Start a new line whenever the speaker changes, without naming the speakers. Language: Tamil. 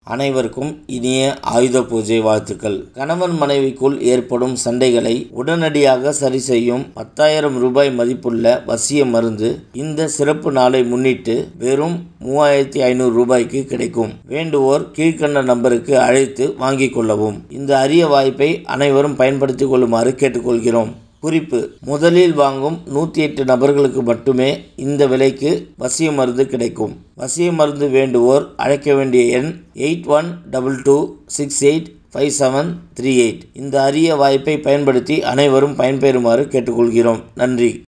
அனைவருக்கும் இனிய ஆயுத பூஜை வாழ்த்துக்கள் கணவன் மனைவிக்குள் ஏற்படும் சண்டைகளை உடனடியாக சரி செய்யும் பத்தாயிரம் ரூபாய் மதிப்புள்ள வசிய மருந்து இந்த சிறப்பு நாளை முன்னிட்டு வெறும் மூவாயிரத்தி ஐநூறு ரூபாய்க்கு கிடைக்கும் வேண்டுவோர் கீழ்கண்ட நம்பருக்கு அழைத்து வாங்கிக் கொள்ளவும் இந்த அரிய வாய்ப்பை அனைவரும் பயன்படுத்திக் கொள்ளுமாறு கேட்டுக்கொள்கிறோம் குறிப்பு முதலில் வாங்கும் நூற்றி எட்டு நபர்களுக்கு மட்டுமே இந்த விலைக்கு வசிய மருந்து கிடைக்கும் வசிய மருந்து வேண்டுவோர் அழைக்க வேண்டிய எண் eight one double two six eight five seven three eight இந்த அரிய வாய்ப்பை பயன்படுத்தி அனைவரும் பயன்பெறுமாறு கேட்டுக்கொள்கிறோம் நன்றி